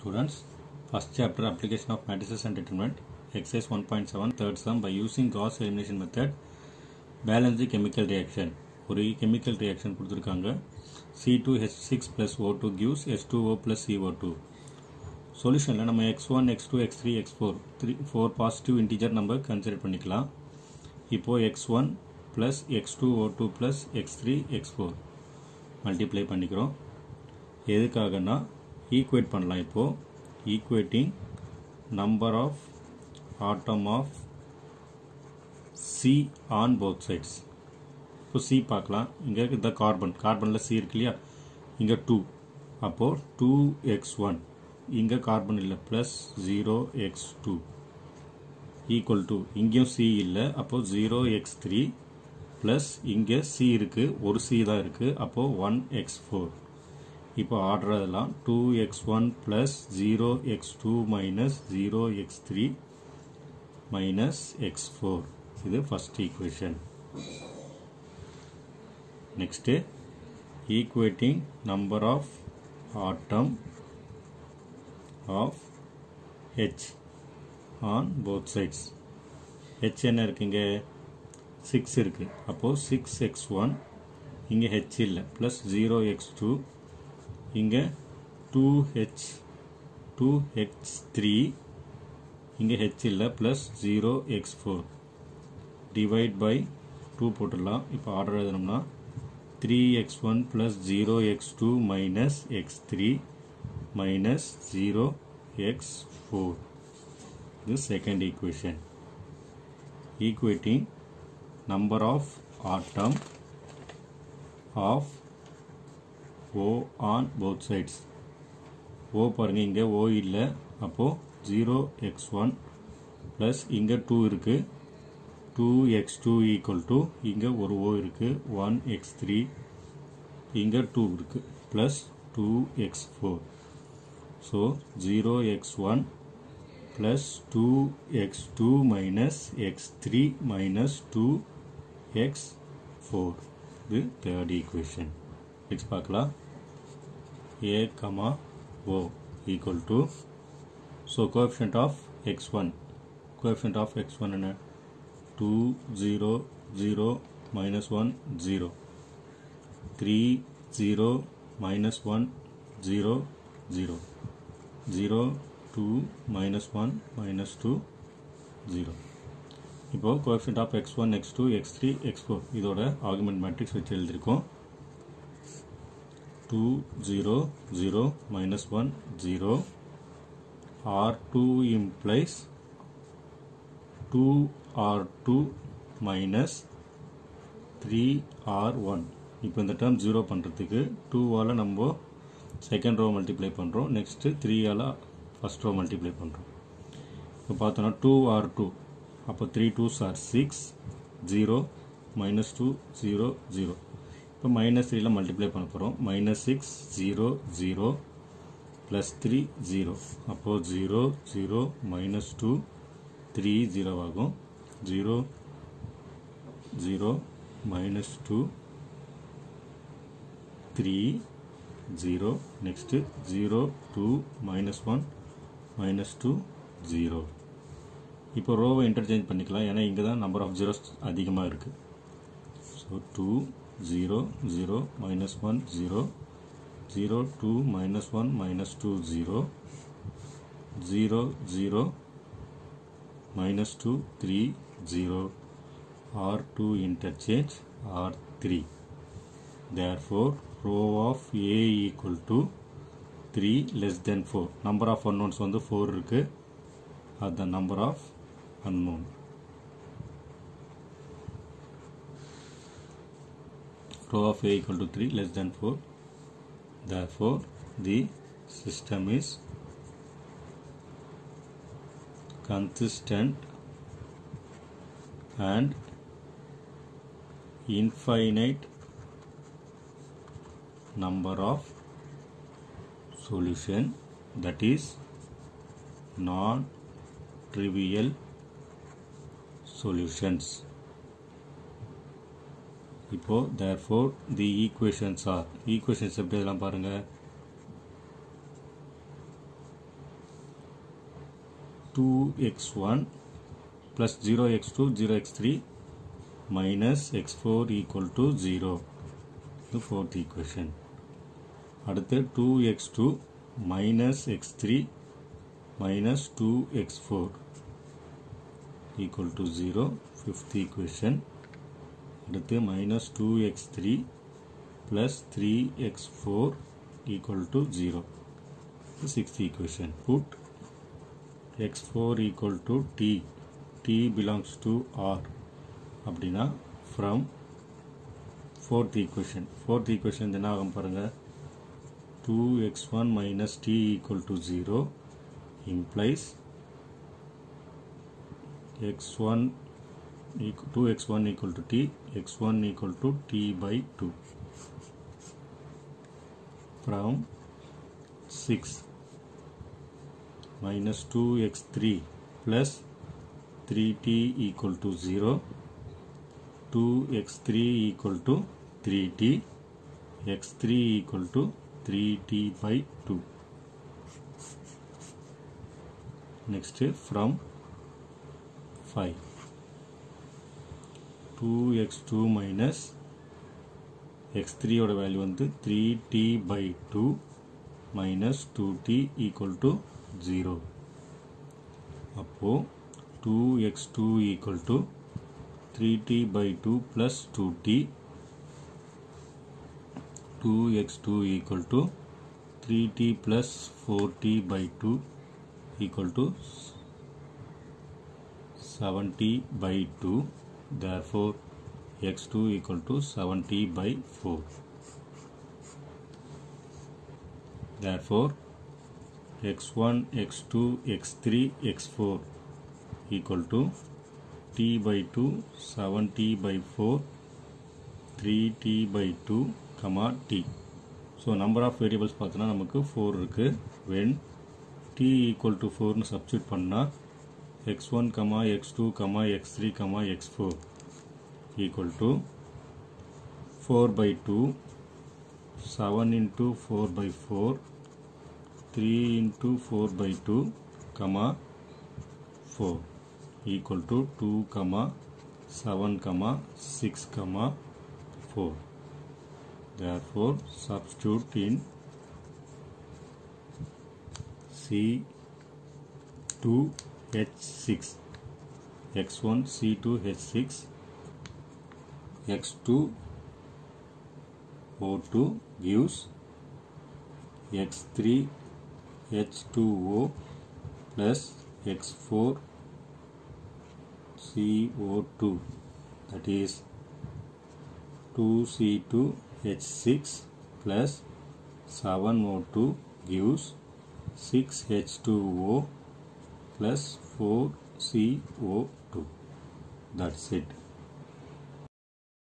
Students, first chapter application of matrices and determinant, exercise 1.7, third sum by using Gauss elimination method, balance the chemical reaction. ஒரு chemical reaction கொடுத்துருக்காங்க C2H6 plus O2 gives H2O plus CO2. சொல்யூஷனில் நம்ம x1, x2, x3, x4 three four positive integer நம்ம consider பண்ணிக்கலாம் இப்போது x1 plus x two O two plus x three x four multiply பண்ணிக்கிறோம் எதுக்காகனா equate பண்ணலாம் இப்போது equating number of atom of C on both sides இப்போ C பார்க்கலாம் இங்கே இந்த கார்பன் கார்பனில் சி இருக்கு இல்லையா இங்கே டூ அப்போது டூ எக்ஸ் ஒன் இங்கே கார்பன் இல்லை plus zero x two equal to இங்கேயும் சி இல்லை அப்போது ஜீரோ எக்ஸ் த்ரீ ப்ளஸ் இங்கே சி இருக்குது ஒரு சி தான் இருக்குது அப்போது ஒன் எக்ஸ் ஃபோர் இப்போ ஆர்டர் அதெல்லாம் two x one plus zero x two minus zero x three minus x four இது first equation next equating number of atom of H on both sides H என்ன இருக்குங்க six இருக்குது அப்போது six x one இங்கே H இல்லை plus zero x two இங்கே two H two H three இங்கே H இல்லை plus zero x four divide by two போட்டுடலாம் இப்போ ஆர்டர் எழுதணும்னா three x one plus zero x two minus x three minus zero x four இது second equation equating number of atom of O on both sides O பாருங்க இங்கே O இல்லை அப்போ zero x one plus இங்கே two இருக்கு two x two equal to இங்கே ஒரு O இருக்கு ஒன் எக்ஸ் த்ரீ இங்கே டூ இருக்கு plus two x four so zero x one plus 2x2 minus x3 minus 2x4 இது third equation next பார்க்கலாம் a comma o equal to so coefficient of x1 coefficient of x1 என்ன 2 0 0 minus 1 0 3 0 minus 1 0 0 0 2 minus 1 minus 2 0 இப்போ coefficient of x one x two x three x four இதோட augment matrix வச்சு எழுதியிருக்கோம் two zero zero minus one zero R two implies two R two minus three R one இப்போ இந்த term zero பண்ணுறதுக்கு டூவால் நம்ம second row multiply பண்ணுறோம் next த்ரீயால் ஃபஸ்ட் ரோ மல்டிப்ளை பண்ணுறோம் இப்போ பார்த்தோன்னா டூ ஆர் டூ அப்போ three twos R six zero minus two zero zero இப்போ மைனஸ் த்ரீல மல்டிப்ளை பண்ண போகிறோம் minus six zero zero plus three zero அப்போது zero zero minus two three zero ஆகும் zero zero minus two three zero next zero two minus one minus two zero இப்போ ரோவை interchange பண்ணிக்கலாம் ஏன்னா இங்கே தான் நம்பர் ஆஃப் ஜீரோஸ் அதிகமாக இருக்குது so two zero zero minus one zero zero two minus one minus two zero zero zero minus two three zero R two interchange R three therefore row of A equal to 3 less than 4 number of unknowns வந்து 4 இருக்கு at the number of unknown row of A equal to 3 less than 4 therefore the system is consistent and infinite number of solution that is non trivial solutions இப்போ therefore the equations are equations எப்படி இதெல்லாம் பாருங்க 2x1 plus 0x2 0x3 minus x4 equal to 0 the fourth equation அடுத்து 2x2 minus x3 minus 2x4 equal to 0 fifth equation அடுத்து minus 2x3 plus 3x4 equal to 0 the sixth equation put x4 equal to t t belongs to r அப்படின்னா from fourth equation fourth equation என்ன ஆகும் பாருங்க 2x1 minus t equal to 0 implies x1 equal 2x1 equal to t x1 equal to t by 2 from 6 minus 2x3 plus 3t equal to 0 2x3 equal to 3t x3 equal to 3t by 2 next from 5 2x2 minus x3 ஓட value வந்து 3t by 2 minus 2t equal to 0 அப்போ 2x2 equal to 3t by 2 plus 2t 2x2 equal to 3t plus 4t by 2 equal to 70 by 2 therefore x2 equal to 70 by 4 therefore x1 x2 x3 x4 equal to t by 2 70 by 4 3t by 2 comma t so number of variables பார்த்தோன்னா நமக்கு four இருக்குது when t equal to ஃபோர்னு substitute பண்ணால் x one comma x two comma x three comma x four equal to four by two seven into four by four three into four by two comma four equal to 2 comma 7 comma 6 comma 4 therefore substitute in C2 H6 x1 C2 H6 x2 O2 gives x3 H2O plus x4 CO2 that is 2C2H6 plus 7O2 gives 6H2O plus 4CO2 that's it